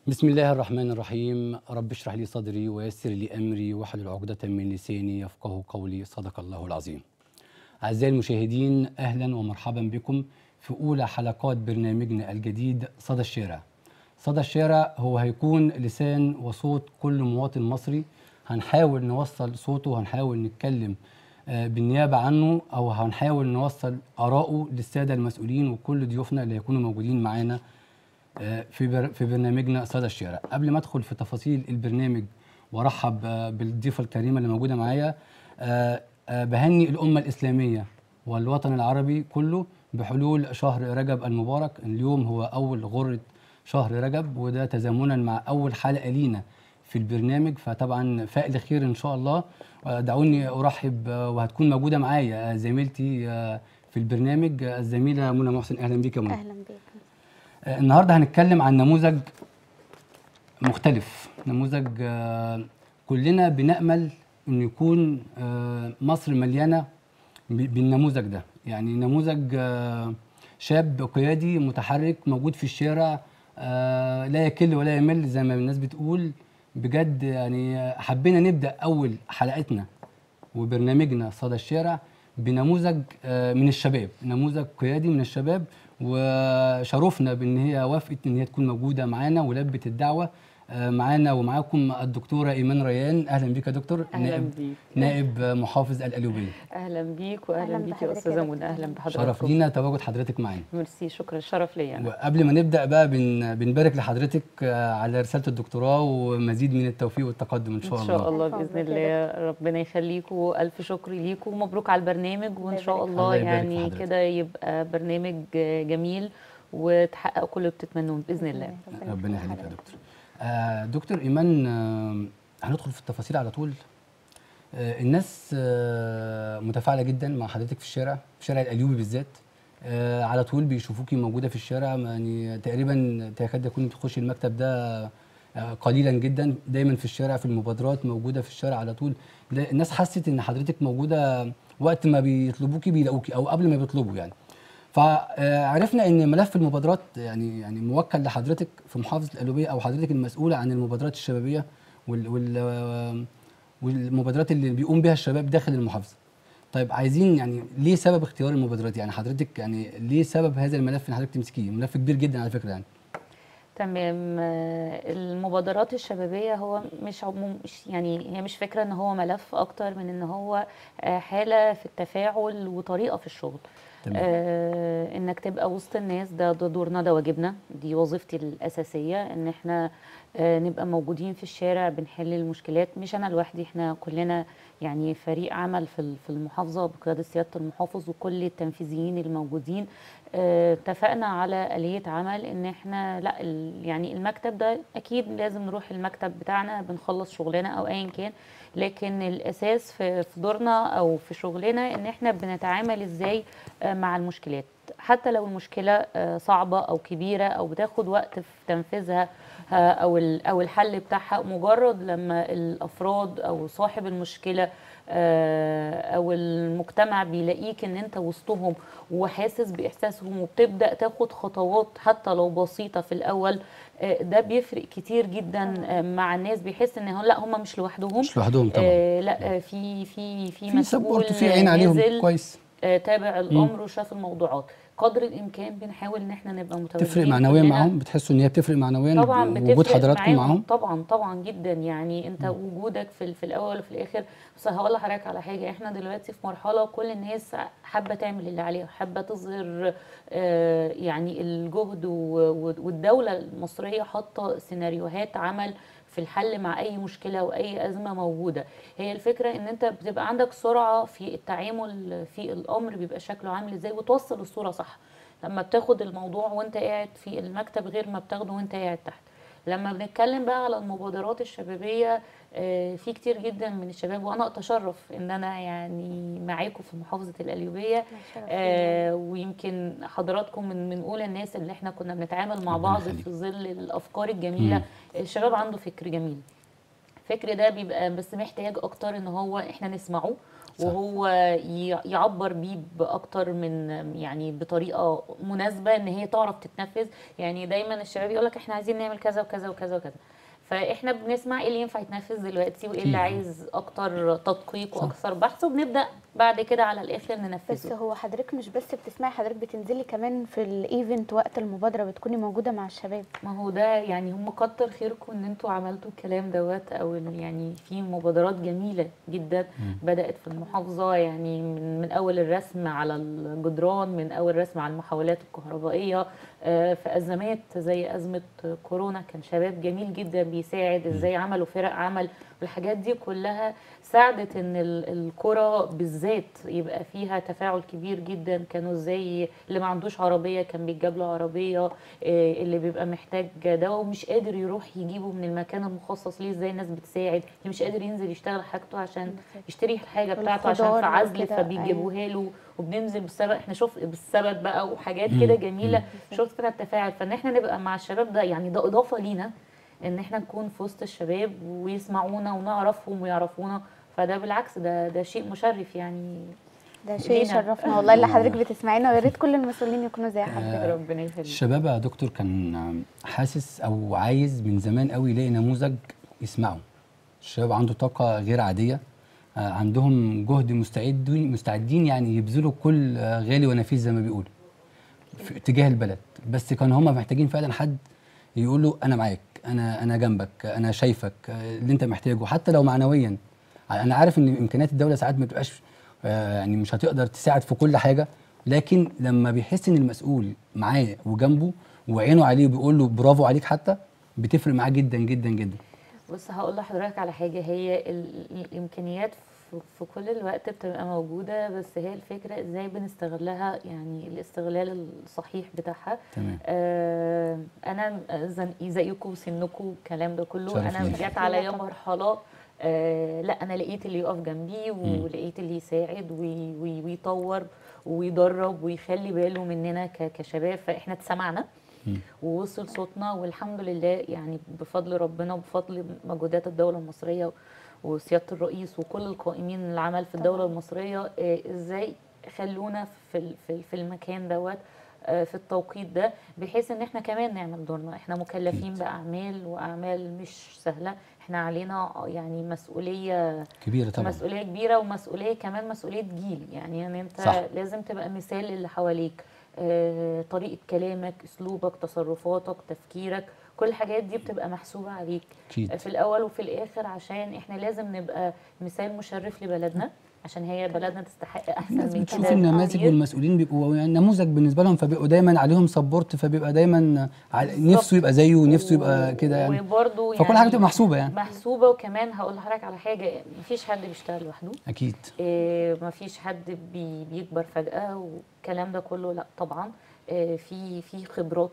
بسم الله الرحمن الرحيم رب اشرح لي صدري ويسر لي امري واحلل عقدة من لساني يفقه قولي صدق الله العظيم. اعزائي المشاهدين اهلا ومرحبا بكم في اولى حلقات برنامجنا الجديد صدى الشارع. صدى الشارع هو هيكون لسان وصوت كل مواطن مصري هنحاول نوصل صوته وهنحاول نتكلم آه، بالنيابه عنه او هنحاول نوصل اراءه للساده المسؤولين وكل ضيوفنا اللي هيكونوا موجودين معانا آه، في بر... في برنامجنا صدى الشارع قبل ما ادخل في تفاصيل البرنامج وارحب آه، بالضيفه الكريمه اللي موجوده معايا آه، آه، بهني الامه الاسلاميه والوطن العربي كله بحلول شهر رجب المبارك اليوم هو اول غره شهر رجب وده تزامنا مع اول حلقه لينا في البرنامج فطبعا فائل خير ان شاء الله آه، دعوني ارحب آه، وهتكون موجوده معايا آه، زميلتي آه، في البرنامج آه، الزميله منى محسن اهلا بيك يا منى اهلا بيك آه، النهارده هنتكلم عن نموذج مختلف نموذج آه، كلنا بنأمل انه يكون آه، مصر مليانه ب- بالنموذج ده يعني نموذج آه، شاب قيادي متحرك موجود في الشارع آه، لا يكل ولا يمل زي ما الناس بتقول بجد يعني آه، حبينا نبدأ أول حلقتنا وبرنامجنا صدى الشارع بنموذج آه، من الشباب نموذج قيادي من الشباب وشرفنا بان هي وافقت ان هي تكون موجوده معانا ولبت الدعوه آه، معانا ومعاكم الدكتوره ايمان ريان اهلا بيك يا دكتور اهلا نائب بيك نائب محافظ القليوبيه اهلا بيك واهلا أهلاً بيك يا بحضرتك استاذه يا منى دكتور. اهلا بحضرتك شرف لينا تواجد حضرتك معانا ميرسي شكرا الشرف ليا انا وقبل ما نبدا بقى بن بنبارك لحضرتك آه، على رساله الدكتوراه ومزيد من التوفيق والتقدم ان شاء ان الله شاء الله ألف باذن مبروك الله يا ربنا يخليكم الف شكر ليكم ومبروك على البرنامج وان الله شاء يبارك الله الله يبارك في يعني حضرتك. كده يبقى برنامج جميل وتحققوا كل اللي بتتمنوه باذن الله ربنا يخليك يا دكتور آه دكتور ايمان آه هندخل في التفاصيل على طول آه الناس آه متفاعله جدا مع حضرتك في الشارع في شارع القليوبي بالذات آه على طول بيشوفوكي موجوده في الشارع يعني تقريبا تكاد تكون بتخشي المكتب ده آه قليلا جدا دايما في الشارع في المبادرات موجوده في الشارع على طول ده الناس حست ان حضرتك موجوده وقت ما بيطلبوكي بيلاقوكي او قبل ما بيطلبوا يعني فعرفنا ان ملف المبادرات يعني يعني موكل لحضرتك في محافظه القليوبيه او حضرتك المسؤوله عن المبادرات الشبابيه وال وال والمبادرات اللي بيقوم بها الشباب داخل المحافظه. طيب عايزين يعني ليه سبب اختيار المبادرات يعني حضرتك يعني ليه سبب هذا الملف ان حضرتك تمسكيه؟ ملف كبير جدا على فكره يعني. تمام آه، المبادرات الشبابية هو مش عموم مش يعني هي مش فكرة ان هو ملف اكتر من ان هو آه، حالة في التفاعل وطريقة في الشغل تمام. آه انك تبقى وسط الناس ده ده دورنا ده واجبنا دي وظيفتي الاساسيه ان احنا آه نبقى موجودين في الشارع بنحل المشكلات مش انا لوحدي احنا كلنا يعني فريق عمل في ال- في المحافظه بقياده سياده المحافظ وكل التنفيذيين الموجودين آه، اتفقنا على آلية عمل ان احنا لا ال- يعني المكتب ده اكيد لازم نروح المكتب بتاعنا بنخلص شغلنا او ايا كان لكن الاساس في في دورنا او في شغلنا ان احنا بنتعامل ازاي آه، مع المشكلات حتى لو المشكله آه، صعبه او كبيره او بتاخد وقت في تنفيذها آه، او ال- او الحل بتاعها مجرد لما الافراد او صاحب المشكله آه، او المجتمع بيلاقيك ان انت وسطهم وحاسس باحساسهم وبتبدا تاخد خطوات حتى لو بسيطه في الاول آه، ده بيفرق كتير جدا آه، مع الناس بيحس ان هو لا هم مش لوحدهم مش لوحدهم طبعا. آه لا آه، في في في في مسؤول سبورت في عين عليهم نزل كويس. آه، تابع الامر وشاف الموضوعات قدر الامكان بنحاول ان احنا نبقى متواجدين تفرق معنويا كلنا. معاهم بتحسوا ان هي بتفرق معنويا طبعا وجود بتفرق حضراتكم معاهم؟ طبعا طبعا جدا يعني انت وجودك في, في الاول وفي الاخر بس هقول لحضرتك على حاجه احنا دلوقتي في مرحله كل الناس حابه تعمل اللي عليها حابه تظهر آه، يعني الجهد و- و- والدوله المصريه حاطه سيناريوهات عمل في الحل مع اي مشكله واي ازمه موجوده هي الفكره ان انت بتبقى عندك سرعه في التعامل في الامر بيبقى شكله عامل ازاي وتوصل الصوره صح لما بتاخد الموضوع وانت قاعد في المكتب غير ما بتاخده وانت قاعد تحت لما بنتكلم بقى على المبادرات الشبابيه آه، في كتير جدا من الشباب وانا اتشرف ان انا يعني معاكم في محافظه القليوبيه آه ويمكن حضراتكم من من اولى الناس اللي احنا كنا بنتعامل مع ربنا بعض يخليك. في ظل الافكار الجميله مم. الشباب عنده فكر جميل الفكر ده بيبقى بس محتاج اكتر ان هو احنا نسمعه صح. وهو ي- يعبر بيه باكتر من يعني بطريقه مناسبه ان هي تعرف تتنفذ يعني دايما الشباب يقول لك احنا عايزين نعمل كذا وكذا وكذا وكذا فاحنا بنسمع ايه اللي ينفع يتنفذ دلوقتي وايه اللي أكيد. عايز اكتر تدقيق صح. واكثر بحث وبنبدا بعد كده على الاخر بس ننفذه هو حضرتك مش بس بتسمعي حضرتك بتنزلي كمان في الايفنت وقت المبادره بتكوني موجوده مع الشباب ما هو ده يعني هم كتر خيركم ان انتوا عملتوا الكلام دوت او إن يعني في مبادرات جميله جدا بدات في المحافظه يعني من, من اول الرسم على الجدران من اول رسم على المحاولات الكهربائيه آه، في ازمات زي ازمه كورونا كان شباب جميل جدا بيساعد ازاي عملوا فرق عمل والحاجات دي كلها ساعدت ان ال- القرى بالذات يبقى فيها تفاعل كبير جدا كانوا ازاي اللي ما عندوش عربيه كان بيتجاب له عربيه آه، اللي بيبقى محتاج دواء ومش قادر يروح يجيبه من المكان المخصص ليه ازاي الناس بتساعد اللي مش قادر ينزل يشتغل حاجته عشان يشتري الحاجه بتاعته عشان والخضار في عزل وكده، فبيجيبوها له وبننزل بالسبت احنا شوف بالسبت بقى وحاجات كده جميله شفت كده التفاعل فان احنا نبقى مع الشباب ده يعني ده اضافه لينا ان احنا نكون في وسط الشباب ويسمعونا ونعرفهم ويعرفونا فده بالعكس ده ده شيء مشرف يعني ده شيء لينا. يشرفنا والله اللي حضرتك بتسمعينا ويا ريت كل المسؤولين يكونوا زي حضرتك ربنا يخليك الشباب يا دكتور كان حاسس او عايز من زمان قوي يلاقي نموذج يسمعه الشباب عنده طاقه غير عاديه آه، عندهم جهد مستعدين مستعدين يعني يبذلوا كل آه، غالي ونفيس زي ما بيقولوا في اتجاه البلد بس كان هم محتاجين فعلا حد يقول له انا معاك انا انا جنبك انا شايفك آه، اللي انت محتاجه حتى لو معنويا انا عارف ان امكانيات الدوله ساعات ما بتبقاش آه، يعني مش هتقدر تساعد في كل حاجه لكن لما بيحس ان المسؤول معاه وجنبه وعينه عليه وبيقول له برافو عليك حتى بتفرق معاه جدا جدا جدا بص هقول لحضرتك على حاجه هي ال- الامكانيات في- في كل الوقت بتبقى موجوده بس هي الفكره ازاي بنستغلها يعني الاستغلال الصحيح بتاعها تمام آه انا زن- زيكم سنكم الكلام ده كله شرف انا لينا. جت عليا طبعا. مرحله آه لا انا لقيت اللي يقف جنبي ولقيت اللي يساعد وي- وي- ويطور ويدرب ويخلي باله مننا ك- كشباب فاحنا اتسمعنا ووصل صوتنا والحمد لله يعني بفضل ربنا وبفضل مجهودات الدوله المصريه وسياده الرئيس وكل القائمين العمل في الدوله المصريه آه، ازاي خلونا في ال- في في المكان دوت آه، في التوقيت ده بحيث ان احنا كمان نعمل دورنا احنا مكلفين باعمال واعمال مش سهله احنا علينا يعني مسؤوليه كبيره طبعا مسؤوليه كبيره ومسؤوليه كمان مسؤوليه جيل يعني يعني انت صح. لازم تبقى مثال للي حواليك آه، طريقه كلامك اسلوبك تصرفاتك تفكيرك كل الحاجات دي بتبقى محسوبه عليك اكيد في الاول وفي الاخر عشان احنا لازم نبقى مثال مشرف لبلدنا عشان هي بلدنا تستحق احسن الناس من بتشوف كده النماذج بكتير. والمسؤولين بيبقوا يعني نموذج بالنسبه لهم فبيبقوا دايما عليهم سبورت فبيبقى دايما ع- بالظبط. نفسه يبقى زيه نفسه يبقى كده يعني وبرضه يعني فكل حاجه بتبقى محسوبه يعني محسوبه وكمان هقول لحضرتك على حاجه مفيش حد بيشتغل لوحده اكيد إيه، مفيش حد بي بيكبر فجأة والكلام ده كله لا طبعا إيه، في في خبرات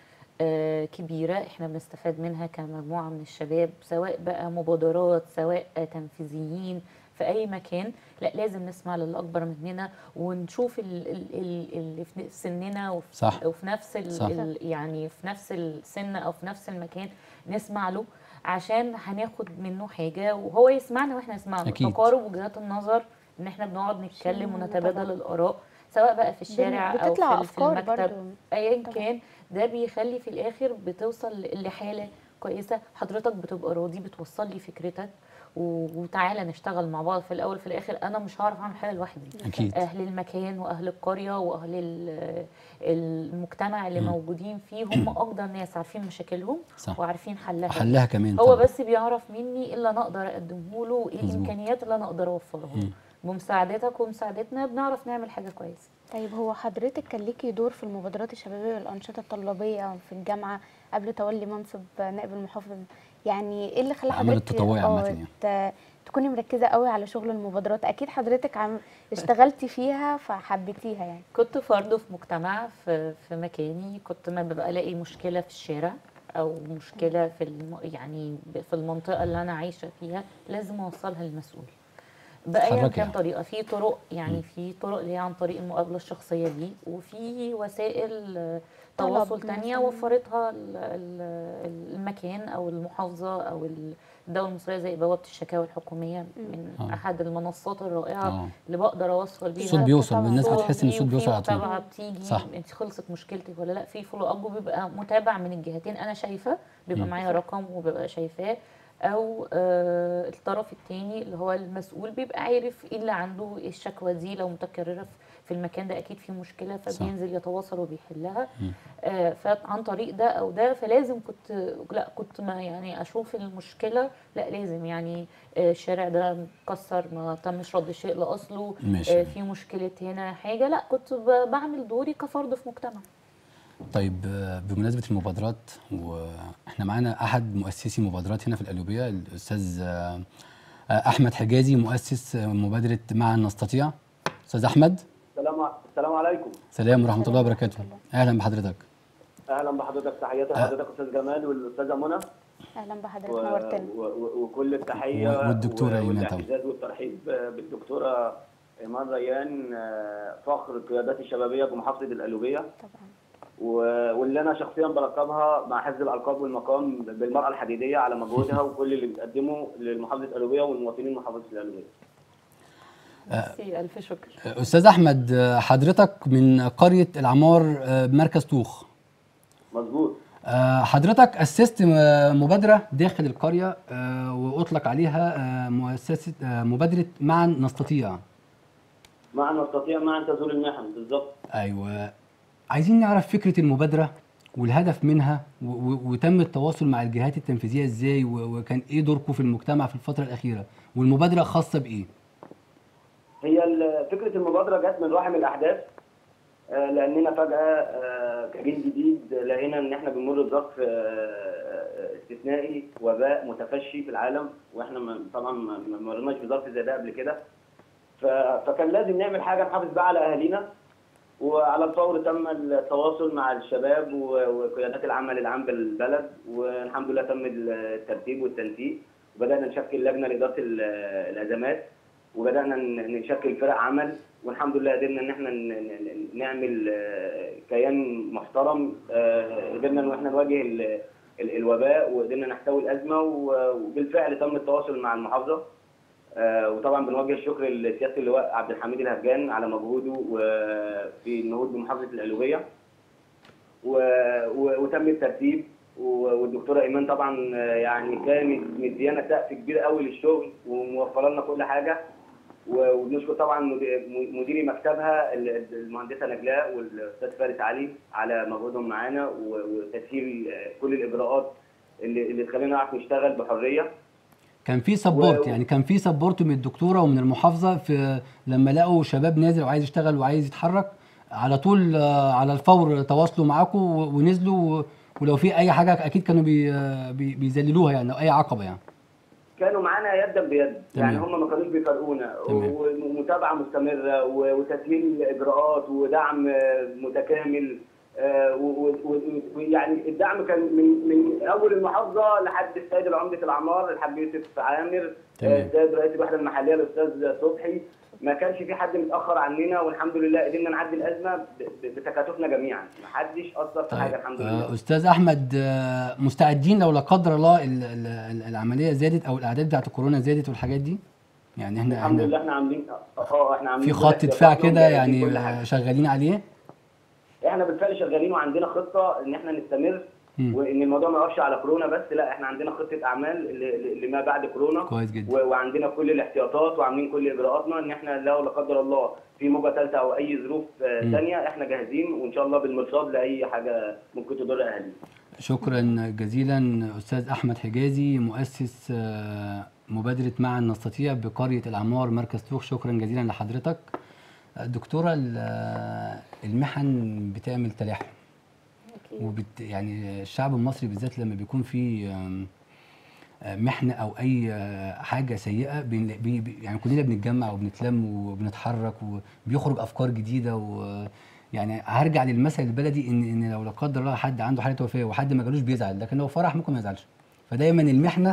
آه، كبيرة احنا بنستفاد منها كمجموعة من الشباب سواء بقى مبادرات سواء آه، تنفيذيين في أي مكان لا لازم نسمع للي أكبر مننا ونشوف ال- ال- ال- اللي في سننا وفي, صح. وفي نفس ال صح. ال يعني في نفس السن أو في نفس المكان نسمع له عشان هناخد منه حاجة وهو يسمعنا واحنا نسمع له أكيد. تقارب وجهات النظر ان احنا بنقعد نتكلم طبعاً. ونتبادل الاراء سواء بقى في الشارع او بتطلع في, ال- في أفكار المكتب برضو. ايا طبعاً. كان ده بيخلي في الاخر بتوصل لحاله كويسه حضرتك بتبقى راضي بتوصل لي فكرتك و- وتعالى نشتغل مع بعض في الاول في الاخر انا مش هعرف اعمل حاجه لوحدي أكيد. اهل المكان واهل القريه واهل ال- المجتمع اللي مم. موجودين فيه هم اقدر ناس عارفين مشاكلهم صح. وعارفين حلها حلها كمان هو طبعا بس بيعرف مني ايه اللي انا اقدر اقدمه له وايه مظبوط. الامكانيات اللي انا اقدر اوفرها له مم. بمساعدتك ومساعدتنا بنعرف نعمل حاجه كويسه طيب هو حضرتك كان ليكي دور في المبادرات الشبابيه والانشطه الطلابيه في الجامعه قبل تولي منصب نائب المحافظ يعني ايه اللي خلى الأعمال حضرتك التطوعية آه، عامة يعني. ت- تكوني مركزه قوي على شغل المبادرات اكيد حضرتك عم اشتغلتي فيها فحبيتيها يعني كنت فرد في مجتمع في في مكاني كنت ما ببقى الاقي مشكله في الشارع او مشكله في الم... يعني ب- في المنطقه اللي انا عايشه فيها لازم اوصلها للمسؤول بايا تتحركي كان يعني. طريقه في طرق يعني في طرق اللي هي عن طريق المقابله الشخصيه دي وفي وسائل آه، طلب تواصل تانية مثلاً. وفرتها ال- ال- المكان او المحافظه او الدوله المصريه زي بوابه الشكاوى الحكوميه من آه. احد المنصات الرائعه اه اللي بقدر اوصل بيها الصوت بيوصل طبعاً. الناس صور بتحس ان دي الصوت وفي بيوصل على طول متابعه بتيجي صح. انت خلصت مشكلتك ولا لا في فولو اب وبيبقى متابع من الجهتين انا شايفه بيبقى مم. معايا رقم وببقى شايفاه او آه الطرف الثاني اللي هو المسؤول بيبقى عارف ايه اللي عنده إيه الشكوى دي لو متكرره في- في المكان ده اكيد في مشكله فبينزل يتواصل وبيحلها مم. آه فعن طريق ده او ده فلازم كنت لا كنت ما يعني اشوف المشكله لا لازم يعني آه الشارع ده مكسر ما تمش رد شيء لاصله ماشي. آه في مشكله هنا حاجه لا كنت ب- بعمل دوري كفرد في مجتمع طيب آه، بمناسبة المبادرات واحنا معانا أحد مؤسسي مبادرات هنا في القليوبية الأستاذ آه، آه، أحمد حجازي مؤسس آه، مبادرة معا نستطيع أستاذ أحمد السلام السلام عليكم سلام ورحمة الله السلام وبركاته ورحمة أهلا بحضرتك اهلا بحضرتك تحياتي لحضرتك استاذ جمال والاستاذه منى اهلا بحضرتك و... نورتنا و... و... وكل التحيه و- والدكتورة إيمان طبعا. والاعتزاز والترحيب بالدكتوره ايمان ريان آه، فخر القيادات الشبابيه بمحافظه القليوبيه طبعا و... واللي انا شخصيا بلقبها مع حزب الالقاب والمقام بالمراه الحديديه على مجهودها وكل اللي بتقدمه لمحافظه القليوبيه والمواطنين محافظه القليوبيه ميرسي الف شكر آه، أستاذ أحمد آه، حضرتك من قرية العمار آه، مركز طوخ مظبوط آه، حضرتك أسست م- مبادرة داخل القرية آه، وأطلق عليها آه، مؤسسة آه، مبادرة معا نستطيع معا نستطيع معا تزول المحن بالظبط ايوه عايزين نعرف فكره المبادره والهدف منها و- و- وتم التواصل مع الجهات التنفيذيه ازاي و- وكان ايه دوركم في المجتمع في الفتره الاخيره والمبادره خاصه بايه هي ال- فكرة المبادرة جت من رحم الأحداث آه، لأننا فجأة آه، كجيل جديد لقينا إن إحنا بنمر بظرف آه، استثنائي وباء متفشي في العالم وإحنا ما- طبعا ما ما مرناش بظرف زي ده قبل كده ف- فكان لازم نعمل حاجة نحافظ بقى على أهالينا وعلى الفور تم التواصل مع الشباب و- وقيادات العمل العام بالبلد والحمد لله تم الترتيب والتنسيق وبدأنا نشكل لجنة لإدارة ال- الأزمات وبدانا ن- نشكل فرق عمل والحمد لله قدرنا ان احنا ن- ن- نعمل آه، كيان محترم آه، قدرنا ان احنا نواجه ال- ال- الوباء وقدرنا نحتوي الازمه و- وبالفعل تم التواصل مع المحافظه آه، وطبعا بنوجه الشكر لسياده اللواء عبد الحميد الهجان على مجهوده وفي النهوض بمحافظه القليوبيه و- و- وتم الترتيب و- والدكتوره ايمان طبعا آه، يعني كانت مديانا سقف كبير قوي للشغل وموفره لنا كل حاجه و- وبنشكر طبعا مدي- مديري مكتبها ال- المهندسه نجلاء والاستاذ فارس علي على مجهودهم معانا و- وتسهيل آه، كل الاجراءات اللي اللي تخلينا نعرف نشتغل بحريه كان في سبورت و- يعني كان في سبورت من الدكتوره ومن المحافظه في لما لقوا شباب نازل وعايز يشتغل وعايز يتحرك على طول آه، على الفور تواصلوا معاكم و- ونزلوا و- ولو في اي حاجه اكيد كانوا بي آه، بي- بيذللوها يعني او اي عقبه يعني كانوا معانا يدا بيد يعني تمام. هم ما كانوش بيفرقونا تمام. ومتابعه مستمره و- وتسهيل اجراءات ودعم آه، متكامل آه، و- و- و- ويعني الدعم كان من من اول المحافظه لحد السيد العمده الاعمار الحاج يوسف عامر تمام. آه، السيد رئيس الوحده المحليه الاستاذ صبحي ما كانش في حد متاخر عننا والحمد لله قدرنا نعدي الازمه ب- ب- بتكاتفنا جميعا ما حدش اثر في حاجه طيب الحمد آه، لله استاذ احمد آه، مستعدين لو لا قدر الله ال- ال- ال- العمليه زادت او الاعداد بتاعت الكورونا زادت والحاجات دي يعني احنا الحمد احنا لله احنا عاملين اه احنا عاملين في كل خط دفاع احتياطاتنا كده ومجهزين يعني كل حاجة. آه، شغالين عليه احنا بالفعل شغالين وعندنا خطه ان احنا نستمر مم. وان الموضوع ما يقفش على كورونا بس لا احنا عندنا خطه اعمال ل- ل- لما بعد كورونا كويس جدا و- وعندنا كل الاحتياطات وعاملين كل اجراءاتنا ان احنا لو لا قدر الله في موجه ثالثه او اي ظروف آه، مم. ثانيه احنا جاهزين وان شاء الله بالمرصاد لاي حاجه ممكن تضر اهالينا شكرا جزيلا استاذ احمد حجازي مؤسس آه، مبادره معا نستطيع بقريه العمار مركز طوخ شكرا جزيلا لحضرتك دكتوره ال- آه، المحن بتعمل تلاحم وبت يعني الشعب المصري بالذات لما بيكون في آم، آه، محنه او اي آه، حاجه سيئه بن بي بي- يعني كلنا بنتجمع وبنتلم وبنتحرك وبيخرج افكار جديده و يعني هرجع للمثل البلدي ان ان لو لا قدر الله حد عنده حاله وفاه وحد ما جالوش بيزعل لكن لو فرح ممكن ما يزعلش فدايما المحنه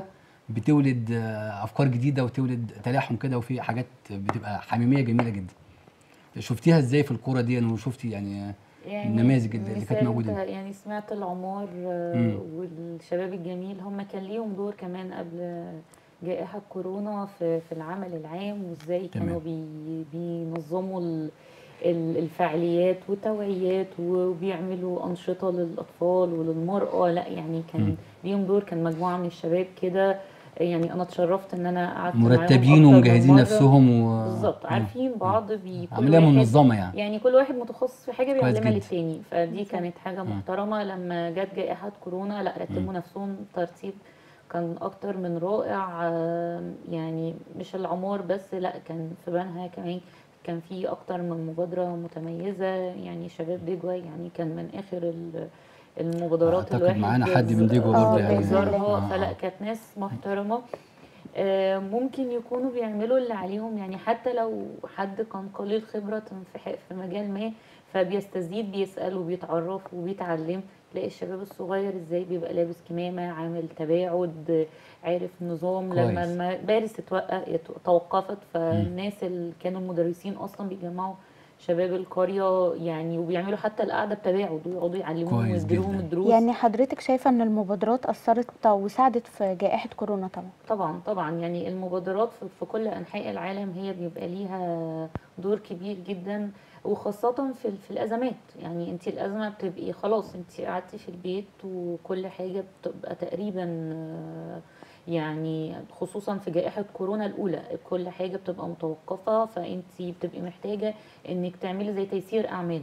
بتولد آه، افكار جديده وتولد تلاحم كده وفي حاجات بتبقى حميميه جميله جدا شفتيها ازاي في الكوره دي وشفتي يعني آه، النماذج اللي اللي كانت مثال موجوده انت يعني سمعت العمار آه، مم. والشباب الجميل هم كان ليهم دور كمان قبل جائحة كورونا في في العمل العام وازاي تمام. كانوا بي بينظموا ال- ال- الفعاليات والتوعيات وبيعملوا أنشطة للأطفال وللمرأة لا يعني مم. كان ليهم دور كان مجموعة من الشباب كده يعني أنا اتشرفت إن أنا قعدت معاهم مرتبين أكتر من ومجهزين مرة. نفسهم و... بالظبط مم. عارفين بعض بي كل عمليه واحد منظمه يعني يعني كل واحد متخصص في حاجه كويس بيعلمها جدا. للتاني فدي بالظبط. كانت حاجه مم. محترمه لما جت جائحه كورونا لا رتبوا نفسهم ترتيب كان اكتر من رائع آم، يعني مش العمار بس لا كان في بنها كمان كان في اكتر من مبادره متميزه يعني شباب دجوه يعني كان من اخر ال- المبادرات أعتقد الواحد معانا حد من ز- دجوة برضه آه، يعني. زارها آه، فلا آه. كانت ناس محترمه آه، ممكن يكونوا بيعملوا اللي عليهم يعني حتى لو حد كان قليل خبرة في ح- في مجال ما فبيستزيد بيسأل وبيتعرف وبيتعلم تلاقي الشباب الصغير ازاي بيبقى لابس كمامة عامل تباعد عارف نظام كويس. لما المدارس اتوقف- ات- توقفت فالناس اللي كانوا المدرسين اصلا بيجمعوا شباب القرية يعني وبيعملوا حتى القعدة بتباعد ويقعدوا يعلموهم كويس ويديلهم جدا. الدروس يعني حضرتك شايفة ان المبادرات اثرت وساعدت في جائحة كورونا طبعا طبعا طبعا يعني المبادرات في, في كل انحاء العالم هي بيبقى ليها دور كبير جدا وخاصة في, في الأزمات يعني انت الأزمة بتبقي خلاص انت قعدتي في البيت وكل حاجة بتبقى تقريبا آه، يعني خصوصا في جائحة كورونا الأولى كل حاجة بتبقى متوقفة فانت بتبقي محتاجة انك تعملي زي تيسير أعمال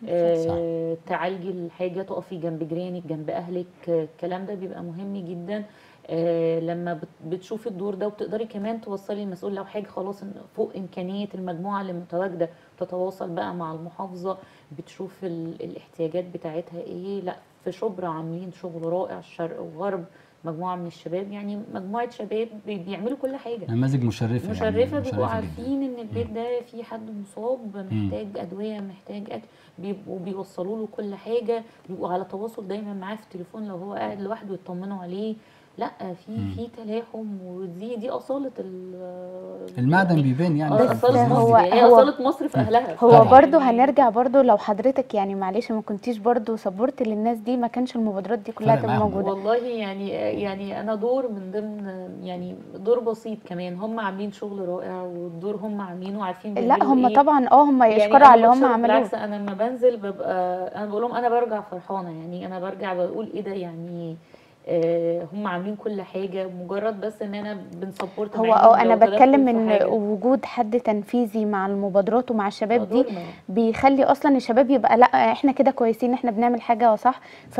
آه، تعالجي الحاجة تقفي جنب جيرانك جنب أهلك آه، الكلام ده بيبقى مهم جدا آه، لما بت- بتشوفي الدور ده وبتقدري كمان توصلي المسؤول لو حاجة خلاص إن- فوق إمكانية المجموعة اللي متواجدة تتواصل بقى مع المحافظة بتشوف ال- الاحتياجات بتاعتها ايه لا في شبرا عاملين شغل رائع الشرق وغرب مجموعة من الشباب يعني مجموعة شباب بي- بيعملوا كل حاجة نماذج مشرفه مشرفة يعني بيبقوا مشرفة عارفين ان البيت ده في حد مصاب مم. محتاج ادوية محتاج اكل بيبقوا بيوصلوا له كل حاجة بيبقوا على تواصل دايما معاه في التليفون لو هو قاعد لوحده يطمنوا عليه لا في مم. في تلاحم ودي دي اصالة ال- المعدن يعني بيبان يعني آه، في اصالة الناس هو- دي. مصر هي هو- اصالة مصر في اهلها هو طبعاً. برضو هنرجع برضو لو حضرتك يعني معلش ما كنتيش برضو سبورت للناس دي ما كانش المبادرات دي كلها فرق تبقى معاهم. موجودة والله يعني يعني انا دور من ضمن يعني دور بسيط كمان هم عاملين شغل رائع والدور هم عاملينه عارفين لا بيعملوا هم إيه. طبعا اه هم يعني يشكروا أنا على اللي هم بشكر- عملوه بالعكس انا لما بنزل ببقى انا بقول لهم انا برجع فرحانه يعني انا برجع بقول ايه ده يعني آه هم عاملين كل حاجه مجرد بس ان انا بنسبورت هو معاهم اه انا لو تدخل بتكلم في ان حاجة. وجود حد تنفيذي مع المبادرات ومع الشباب آه، دي دورنا. بيخلي اصلا الشباب يبقى لا احنا كده كويسين احنا بنعمل حاجه صح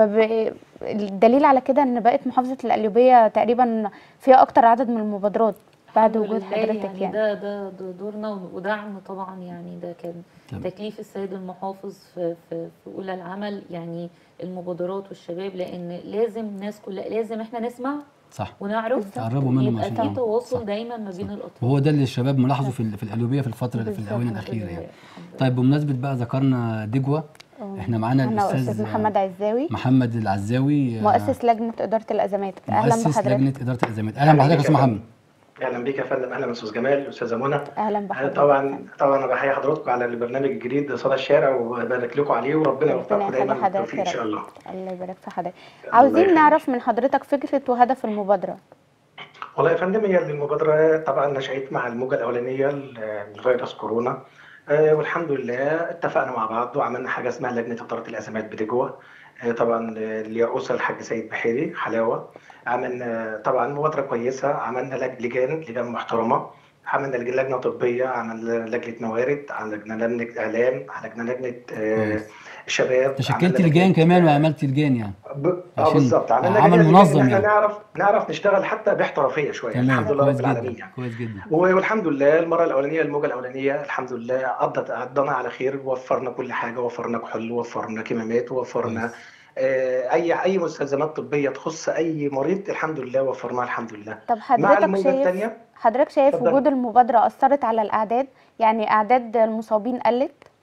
فالدليل على كده ان بقت محافظه القليوبيه تقريبا فيها اكتر عدد من المبادرات بعد الحمد وجود لله حضرتك يعني, يعني ده ده ده دورنا ودعم طبعا يعني ده كان تمام. تكليف السيد المحافظ في في في اولى العمل يعني المبادرات والشباب لان لازم الناس كلها لازم احنا نسمع صح ونعرف بالظبط. تقربوا منهم يبقى عشان في آه، تواصل صح. دايما ما بين الاطراف وهو ده اللي الشباب ملاحظه في ال- في القلوبيه في الفتره في بالظبط. الاونه الحمد الاخيره لله، يعني الحمد لله. طيب بمناسبه بقى ذكرنا دجوه اه. احنا معانا احنا الاستاذ استاذ محمد عزاوي محمد العزاوي آه، مؤسس لجنه اداره الازمات اهلا مؤسس بحضرتك لجنه اداره الازمات اهلا بحضرتك يا استاذ محمد اهلا بيك يا فندم اهلا استاذ جمال استاذه منى اهلا أنا بحضرتك طبعا طبعا انا بحيي حضراتكم على البرنامج الجديد صدى الشارع وبارك لكم عليه وربنا يوفقكم يخلي دايما حضرتك بالتوفيق ان يا شاء رب. الله الله يبارك في حضرتك الله عاوزين يخليك. نعرف من حضرتك فكره وهدف المبادره والله يا فندم هي المبادره طبعا نشأت مع الموجه الاولانيه لفيروس كورونا آه، والحمد لله اتفقنا مع بعض وعملنا حاجه اسمها لجنه اداره الازمات بدجوه آه، طبعا آه، اللي يرأسها الحاج سيد بحيري حلاوه عملنا طبعا مبادره كويسه عملنا لج- لجان لجان محترمه عملنا لج- لجنه طبيه عملنا لجنه موارد عملنا لجنه اعلام عملنا لجنه آه، كويس. شباب تشكلت عملنا لجان لجنة- كمان وعملت لجان يعني ب... اه عشان بالظبط عملنا عمل لجنة منظم ان احنا يعني. نعرف نعرف نشتغل حتى باحترافيه شويه تمام الحمد لله كويس رب العالمين جدا يعني كويس جدا والحمد لله المره الاولانيه الموجه الاولانيه الحمد لله قضت قضينا على خير وفرنا كل حاجه وفرنا كحول وفرنا كمامات ووفرنا كويس. آه، اي اي مستلزمات طبيه تخص اي مريض الحمد لله وفرناها الحمد لله طب مع حضرتك الموجه شايف الثانيه حضرتك شايف اتفضل. وجود المبادره اثرت على الاعداد يعني اعداد المصابين قلت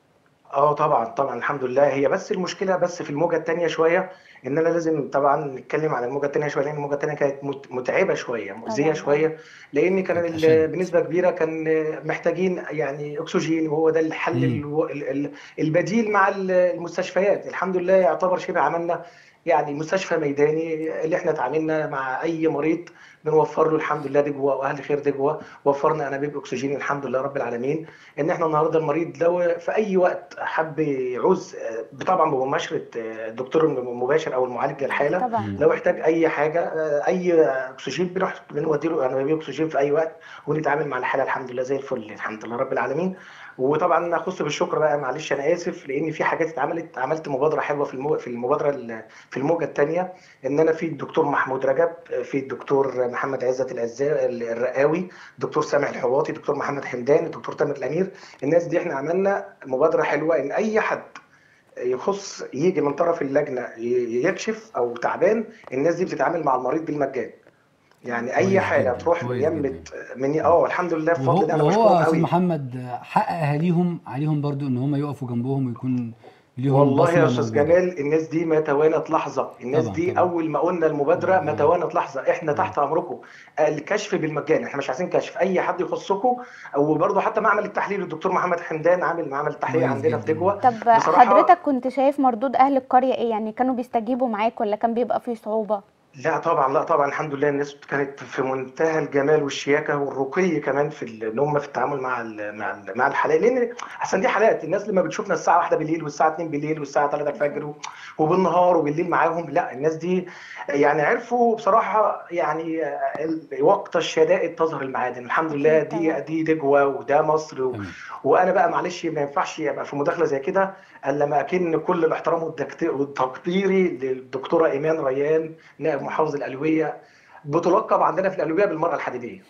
اه طبعا طبعا الحمد لله هي بس المشكله بس في الموجه الثانيه شويه ان انا لازم طبعا نتكلم عن الموجه الثانيه شويه لان الموجه الثانيه كانت مت- متعبه شويه مؤذيه طبعاً. شويه لان كان ال- عشان- بنسبه كبيره كان محتاجين يعني اكسجين وهو ده الحل مم. الو- ال- ال- البديل مع ال- المستشفيات الحمد لله يعتبر شبه عملنا يعني مستشفى ميداني اللي احنا اتعاملنا مع اي مريض بنوفر له الحمد لله دجوه واهل خير دجوه وفرنا انابيب اكسجين الحمد لله رب العالمين ان احنا النهارده المريض لو في اي وقت حب يعوز آه، طبعا بمباشره آه، الدكتور المباشر او المعالج للحاله طبعا لو احتاج اي حاجه آه، اي اكسجين بنروح بنودي له انابيب اكسجين في اي وقت ونتعامل مع الحاله الحمد لله زي الفل الحمد لله رب العالمين وطبعا اخص بالشكر بقى معلش انا اسف لان في حاجات اتعملت عملت مبادره حلوه في المو... في المبادره ال- في الموجه الثانيه ان انا في الدكتور محمود رجب في الدكتور محمد عزت العزا الرقاوي الدكتور سامح الحواطي الدكتور محمد حمدان الدكتور تامر الامير الناس دي احنا عملنا مبادره حلوه ان اي حد يخص يجي من طرف اللجنه ي- يكشف او تعبان الناس دي بتتعامل مع المريض بالمجان يعني اي كويس حاله جداً، تروح من كويس يمه جداً. من اه الحمد لله بفضل وهو الله انا وهو بشكرهم استاذ قوي محمد حق اهاليهم عليهم برضو ان هم يقفوا جنبهم ويكون ليهم والله يا بصمة استاذ موجودة. جمال الناس دي ما توانت لحظه الناس طبعاً، دي طبعاً. اول ما قلنا المبادره ما مم. توانت لحظه احنا تحت امركم الكشف بالمجان احنا مش عايزين كشف اي حد يخصكم وبرضه حتى معمل التحليل الدكتور محمد حمدان عامل معمل التحليل كويس عندنا في جداً. دجوه طب بصراحة- حضرتك كنت شايف مردود اهل القريه ايه يعني كانوا بيستجيبوا معاك ولا كان بيبقى فيه صعوبه لا طبعا لا طبعا الحمد لله الناس كانت في منتهى الجمال والشياكه والرقي كمان في ال- ان هم في التعامل مع ال مع ال مع الحالات لان احسن دي حالات الناس لما بتشوفنا الساعه 1 بالليل والساعه 2 بالليل والساعه 3 الفجر و- وبالنهار وبالليل معاهم لا الناس دي يعني عرفوا بصراحه يعني ال- وقت الشدائد تظهر المعادن الحمد لله أكيد دي طبعاً. دي دجوه وده مصر و- تمام. وانا بقى معلش ما ينفعش ابقى في مداخله زي كده الا لما اكن كل الاحترام والتكت- والتقديري للدكتوره ايمان ريان نائب محافظ القلويه بتلقب عندنا في القلوبيه بالمراه الحديديه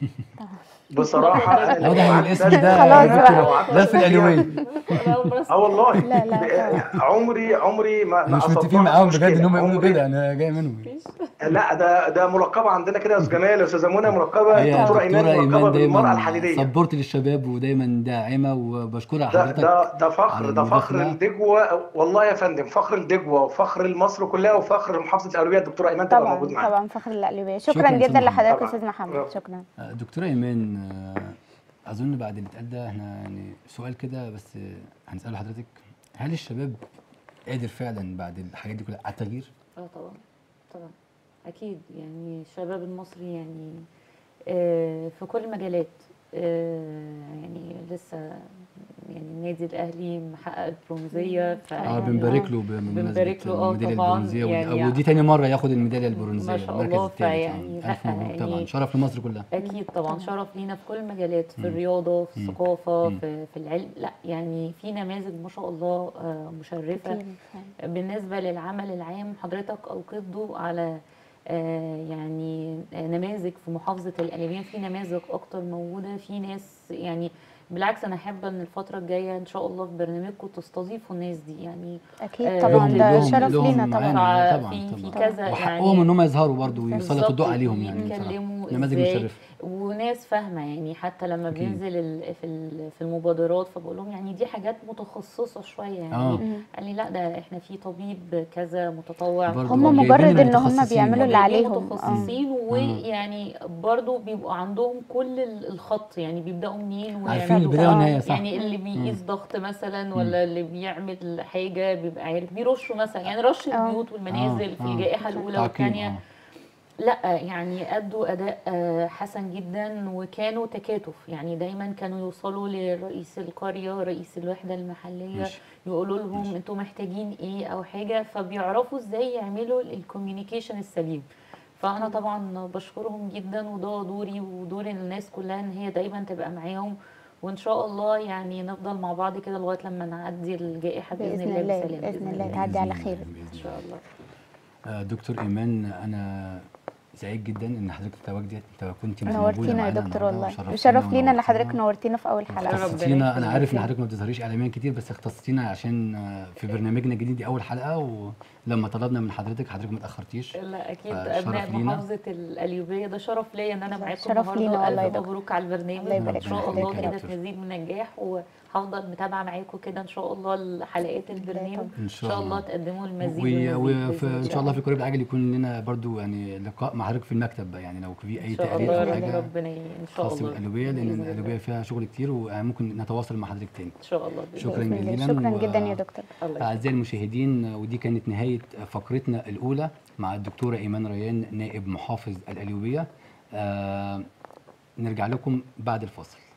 بصراحه انا لو واضح ان قعدت الاسم أسأل- ده خلاص بقى. لو قعدت ده في أسأل فيها- القلويه اه والله لا، لا، عمري عمري ما انا ما مش أصبت متفقين معاهم مشكلة. بجد ان هم يقولوا عمري- كده انا جاي منهم لا ده ده ملقبه عندنا كده يا استاذ جمال يا استاذه منى ملقبه هي الدكتوره ايمان دكتورة ملقبه ايمان بالمراه دايما الحديديه سبورت للشباب ودايما داعمه وبشكرها ده حضرتك ده ده على فخر ده فخر المداخلة. الدجوه والله يا فندم فخر الدجوه وفخر لمصر كلها وفخر محافظه القلويه الدكتوره ايمان تبقى طبعا موجود معانا طبعا فخر القلبيه شكرا, شكراً جدا أستاذ لحضرتك يا طبعاً. استاذ محمد شكرا آه، دكتورة إيمان آه، أظن بعد اللي اتقال ده احنا يعني سؤال كده بس آه، هنسأله لحضرتك هل الشباب قادر فعلا بعد الحاجات دي كلها على التغيير؟ اه طبعا طبعا اكيد يعني الشباب المصري يعني آه، في كل المجالات آه، يعني لسه يعني النادي الاهلي محقق البرونزيه ف اه يعني بنبارك له بمناسبة بنبارك له، آه، الميدالية طبعاً، البرونزية ودي- يعني ودي تاني مرة ياخد الميدالية البرونزية ما شاء المركز الله، الثالث فيعني آه. ألف لا، مبروك طبعا يعني شرف لمصر كلها اكيد طبعا طبعاً. شرف لينا في كل المجالات في مم. الرياضه في مم. الثقافه مم. في, في العلم لا يعني في نماذج ما شاء الله آه، مشرفه كتير فعلاً. بالنسبة للعمل العام حضرتك ألقيت ضوء على آه، يعني آه، نماذج في محافظة القليوبية في نماذج أكتر موجودة في ناس يعني بالعكس أنا حابة إن الفترة الجاية إن شاء الله في برنامجكم تستضيفوا الناس دي يعني اكيد آه، طبعا لهم- ده لهم- شرف لهم لينا معانا. طبعا طبعاً، في في طبعاً. كذا وحقهم يعني ان هم يظهروا برضه ويسلطوا بالظبط، الضوء عليهم يعني بصراحة. يتكلموا نماذج إزاي مشرفة وناس فاهمه يعني حتى لما أكيد. بننزل ال- في ال- في المبادرات فبقول لهم يعني دي حاجات متخصصه شويه يعني آه. مم. قال لي لا ده احنا في طبيب كذا متطوع برضه هم جايبين مجرد ان هم المتخصصين. بيعملوا اللي جايبين عليهم متخصصين ويعني برضو بيبقوا عندهم كل ال- الخط يعني بيبداوا منين عارفين ويعملوا البداية آه، والنهاية، صح. يعني اللي بيقيس ضغط مثلا ولا اللي بيعمل حاجه بيبقى عارف بيرشوا مثلا يعني رش آه. البيوت والمنازل آه، في آه. الجائحه الاولى تعقيم، والثانيه آه. لا يعني أدوا أداء آه، حسن جدا وكانوا تكاتف يعني دايما كانوا يوصلوا لرئيس القرية رئيس الوحدة المحلية ماشي. يقولوا لهم ماشي. انتوا محتاجين ايه او حاجة فبيعرفوا ازاي يعملوا الكوميونيكيشن السليم فانا طبعا بشكرهم جدا وده دوري ودور الناس كلها ان هي دايما تبقى معاهم وان شاء الله يعني نفضل مع بعض كده لغايه لما نعدي الجائحه باذن, باذن الله الله بسلام باذن الله تعدي على خير ان شاء الله آه، دكتور ايمان انا سعيد جدا ان حضرتك تواجدي كنت موجوده نورتينا يا معانا دكتور النهاردة والله وشرفتينا وشرف لينا ان ونورتينا. حضرتك نورتينا في اول حلقه ربنا اختصينا انا يخليك. عارف ان حضرتك ما بتظهريش اعلاميا كتير بس اختصينا عشان آه، في برنامجنا الجديد دي اول حلقه ولما طلبنا من حضرتك حضرتك ما تاخرتيش لا اكيد فشرف ابناء لينا. محافظه القليوبيه ده شرف ليا ان انا معاكم شرف لينا النهارده والله يا الف دكتور. مبروك على البرنامج الله يبارك ان شاء فيك الله يا كده دكتور. في مزيد من النجاح و... هفضل متابعه معاكم كده ان شاء الله الحلقات البرنامج ان ان شاء الله تقدموا المزيد و- والمزيد وفي بإذن ان شاء الله في القريب العاجل يكون لنا برضو يعني لقاء مع حضرتك في المكتب بقى يعني لو في اي ان شاء تقرير الله او يا حاجه ربنا ي- ان شاء خاص الله بالقلوبيه لان بإذن الله. القلوبيه فيها شغل كتير وممكن نتواصل مع حضرتك تاني ان شاء الله بإذن شكراً بإذن الله. جزيلاً شكرا و- جدا يا دكتور الله يخليك. أعزائي المشاهدين ودي كانت نهاية فقرتنا الأولى مع الدكتورة إيمان ريان نائب محافظ القليوبية آه نرجع لكم بعد الفاصل